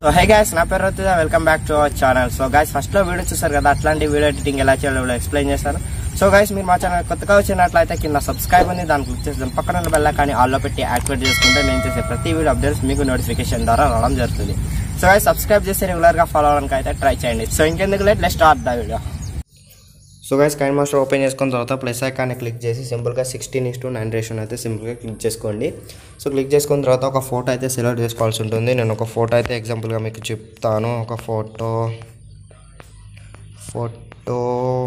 so high guys నా పేరు Rutuja welcome back to our channel so guys first లో video చూసారు కదా అట్లాంటి వీడియో ఎడిటింగ్ ఎలా చేయాలో ఎక్స్ప్లెయిన్ చేశాను సో గైస్ మీరు మా ఛానల్ కొత్తగా వచ్చినట్లయితే కింద సబ్స్క్రైబ్ ఉంది దాన్ని క్లిక్ చేసి దాని పక్కన ఉన్న బెల్ కానీ ఆల్లో పెట్టి యాక్టివేట్ చేసుకుంటే నేను చేసే ప్రతి వీడియో అప్డేట్స్ మీకు నోటిఫికేషన్ ద్వారా రావడం జరుగుతుంది సో గైస్ సబ్స్క్రైబ్ చేసి రెగ్యులర్ గా ఫాలో అవడానికి అయితే ట్రై చేయండి సో ఇంకెందుకు late let start the video so guys KineMaster open చేసుకున్న తర్వాత ప్లస్ ఐకాన్ని క్లిక్ చేసి సింపుల్గా సిక్స్టీన్ ఇస్ టు నైన్ రేషన్ అయితే సింపుల్గా క్లిక్ చేసుకోండి సో క్లిక్ చేసుకున్న తర్వాత ఒక ఫోటో అయితే సెలెక్ట్ చేసుకోవాల్సి ఉంటుంది నేను ఒక ఫోటో అయితే ఎగ్జాంపుల్గా మీకు చెప్తాను ఒక ఫోటో ఫోటో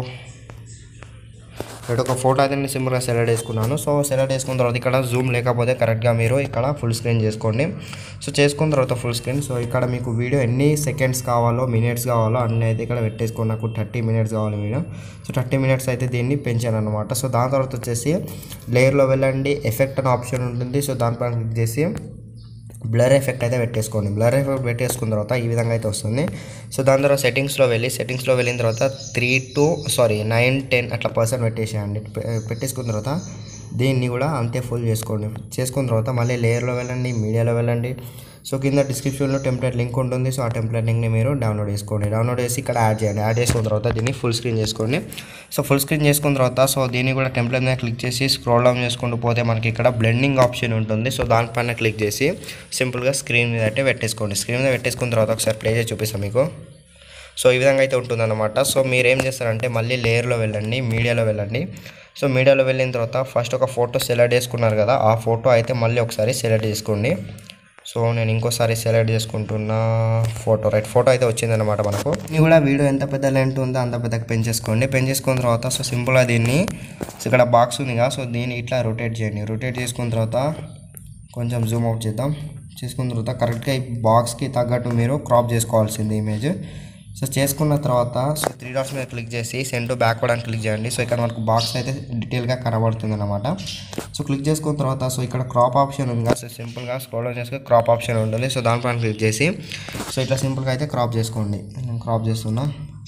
ఇక్కడ ఒక ఫోటో అయితే నేను సింపుల్గా సెలెక్ట్ చేసుకున్నాను సో సెలెక్ట్ చేసుకున్న తర్వాత ఇక్కడ జూమ్ లేకపోతే కరెక్ట్గా మీరు ఇక్కడ ఫుల్ స్క్రీన్ చేసుకోండి సో చేసుకున్న తర్వాత ఫుల్ స్క్రీన్ సో ఇక్కడ మీకు వీడియో ఎన్ని సెకండ్స్ కావాలో మినిట్స్ కావాలో అన్నీ అయితే ఇక్కడ పెట్టేసుకోండి నాకు థర్టీ మినిట్స్ కావాలి వీడియో సో థర్టీ మినిట్స్ అయితే దీన్ని పెంచాను అనమాట సో దాని తర్వాత వచ్చేసి లేయర్లో వెళ్ళండి ఎఫెక్ట్ అనే ఆప్షన్ ఉంటుంది సో దానిపైన క్లిక్ చేసి బ్లర్ ఎఫెక్ట్ అయితే పెట్టేసుకోండి బ్లర్ ఎఫెక్ట్ పెట్టేసుకున్న తర్వాత ఈ విధంగా అయితే వస్తుంది సో దాని తర్వాత సెట్టింగ్స్లో వెళ్ళి సెట్టింగ్స్లో వెళ్ళిన తర్వాత three to sorry nine ten అట్లా పర్సెంట్ పెట్టేసేయండి పె- పెట్టేసుకున్న తర్వాత దీన్ని కూడా అంతే ఫుల్ చేసుకోండి చేసుకున్న తర్వాత మళ్ళీ లేయర్లో వెళ్ళండి మీడియాలో వెళ్ళండి సో కింద డిస్క్రిప్షన్లో టెంప్లెట్ లింక్ ఉంటుంది సో ఆ టెంప్లెట్ లింక్ని మీరు డౌన్లోడ్ చేసుకోండి డౌన్లోడ్ చేసి ఇక్కడ యాడ్ చేయండి యాడ్ చేసుకున్న తర్వాత దీన్ని ఫుల్ స్క్రీన్ చేసుకోండి సో ఫుల్ స్క్రీన్ చేసుకున్న తర్వాత సో దీన్ని కూడా టెంప్లెట్ మీద క్లిక్ చేసి స్క్రోల్ డౌన్ చేసుకుంటూ పోతే మనకి ఇక్కడ బ్లెండింగ్ ఆప్షన్ ఉంటుంది సో దానిపైన క్లిక్ చేసి సింపుల్గా స్క్రీన్ మీద అయితే పెట్టేసుకోండి స్క్రీన్ మీద పెట్టేసుకున్న తర్వాత ఒకసారి ప్లే చేసి చూపిస్తాను మీకు సో ఈ విధంగా అయితే ఉంటుందన్నమాట సో మీరు ఏం చేస్తారంటే మళ్ళీ లేయర్లో వెళ్ళండి మీడియాలో వెళ్ళండి సో మీడియాలో వెళ్ళిన తర్వాత ఫస్ట్ ఒక ఫోటో సెలెక్ట్ చేసుకున్నారు కదా ఆ ఫోటో అయితే మళ్ళీ ఒకసారి సెలెక్ట్ చేసుకోండి సో నేను ఇంకోసారి సెలెక్ట్ చేసుకుంటున్న ఫోటో రైట్ ఫోటో అయితే వచ్చిందనమాట మనకు ఇది కూడా వీడియో ఎంత పెద్ద లెంత్ ఉందో అంత పెద్దగా పెంచేసుకోండి పెంచేసుకున్న తర్వాత సో సింపుల్గా దీన్ని సో ఇక్కడ బాక్స్ ఉంది కదా సో దీన్ని ఇట్లా రొటేట్ చేయండి రొటేట్ చేసుకున్న తర్వాత కొంచెం జూమ్ అవుట్ చేద్దాం చేసుకున్న తర్వాత కరెక్ట్గా ఈ బాక్స్కి తగ్గట్టు మీరు క్రాప్ చేసుకోవాల్సింది ఇమేజ్ సో చేసుకున్న తర్వాత సో త్రీ డాట్స్ మీద క్లిక్ చేసి సెండ్ టు బ్యాక్వర్డ్ అని క్లిక్ చేయండి సో ఇక్కడ మనకు బాక్స్ అయితే డీటెయిల్గా కనబడుతుంది అనమాట సో క్లిక్ చేసుకున్న తర్వాత సో ఇక్కడ క్రాప్ ఆప్షన్ ఉంది కదా సో సింపుల్గా స్క్రోల్ డౌన్ చేసుకుని క్రాప్ ఆప్షన్ ఉంటుంది సో దానిపైన క్లిక్ చేసి సో ఇట్లా సింపుల్గా అయితే క్రాప్ చేసుకోండి నేను క్రాప్ చేస్తున్నా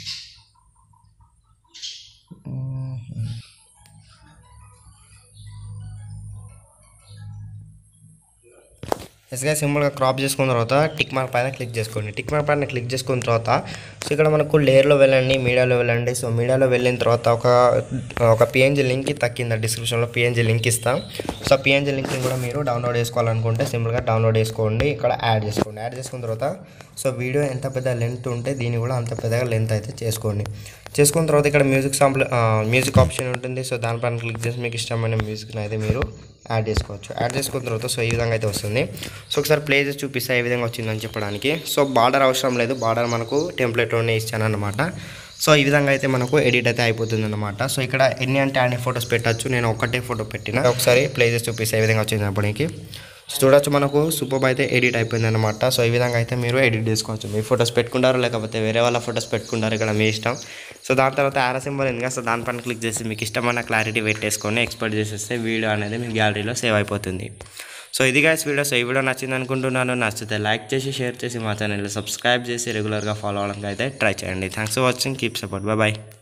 ఎస్గా సింపుల్గా క్రాప్ చేసుకున్న తర్వాత టిక్ మార్క్ పైన క్లిక్ చేసుకోండి టిక్ మార్క్ పైన క్లిక్ చేసుకున్న తర్వాత సో ఇక్కడ మనకు లేయర్లో వెళ్ళండి మీడియాలో వెళ్ళండి సో మీడియాలో వెళ్ళిన తర్వాత ఒక ఒక పిఎన్జీ లింక్ తక్కింది డిస్క్రిప్షన్లో పిఎన్జీ లింక్ ఇస్తాం సో పిఎన్జీ లింక్ని కూడా మీరు డౌన్లోడ్ చేసుకోవాలనుకుంటే సింపుల్గా డౌన్లోడ్ చేసుకోండి ఇక్కడ యాడ్ చేసుకోండి యాడ్ చేసుకున్న తర్వాత సో వీడియో ఎంత పెద్ద లెంత్ ఉంటే దీన్ని కూడా అంత పెద్దగా లెంత్ అయితే చేసుకోండి చేసుకున్న తర్వాత ఇక్కడ మ్యూజిక్ సాంపుల్ మ్యూజిక్ ఆప్షన్ ఉంటుంది సో దానిపైన క్లిక్ చేసి మీకు ఇష్టమైన మ్యూజిక్ని అయితే మీరు యాడ్ చేసుకోవచ్చు యాడ్ చేసుకున్న తర్వాత సో ఈ విధంగా అయితే వస్తుంది సో ఒకసారి ప్లే చేసి చూపిస్తా ఏ విధంగా వచ్చిందని చెప్పడానికి సో బార్డర్ అవసరం లేదు బార్డర్ మనకు టెంప్లెట్లోనే ఇచ్చాను అనమాట సో ఈ విధంగా అయితే మనకు ఎడిట్ అయితే అయిపోతుంది అనమాట సో ఇక్కడ ఎన్ని అంటే అన్ని ఫొటోస్ పెట్టచ్చు నేను ఒకటే ఫోటో పెట్టిన ఒకసారి ప్లే చేసి చూపిస్తా ఏ విధంగా వచ్చింది అప్పటికి చూడొచ్చు మనకు సూపర్ అయితే ఎడిట్ అయిపోయింది అనమాట సో ఈ విధంగా అయితే మీరు ఎడిట్ చేసుకోవచ్చు మీ ఫొటోస్ పెట్టుకుంటారు లేకపోతే వేరే వాళ్ళ ఫొటోస్ పెట్టుకుంటారు ఇక్కడ మీ ఇష్టం సో దాని తర్వాత యారో సింబల్ ఉంది కదా సో దానిపైన క్లిక్ చేసి మీకు ఇష్టమైన క్లారిటీ పెట్టేసుకొని ఎక్స్పోర్ట్ చేసేస్తే వీడియో అనేది మీ గ్యాలరీలో సేవ్ అయిపోతుంది సో ఇది గైస్ వీడియో సో ఈ వీడియో నచ్చింది అనుకుంటున్నాను నచ్చితే లైక్ చేసి షేర్ చేసి మా ఛానల్ సబ్స్క్రైబ్ చేసి రెగ్యులర్గా ఫాలో అవడానికి అయితే ట్రై చేయండి thanks for watching keep support bye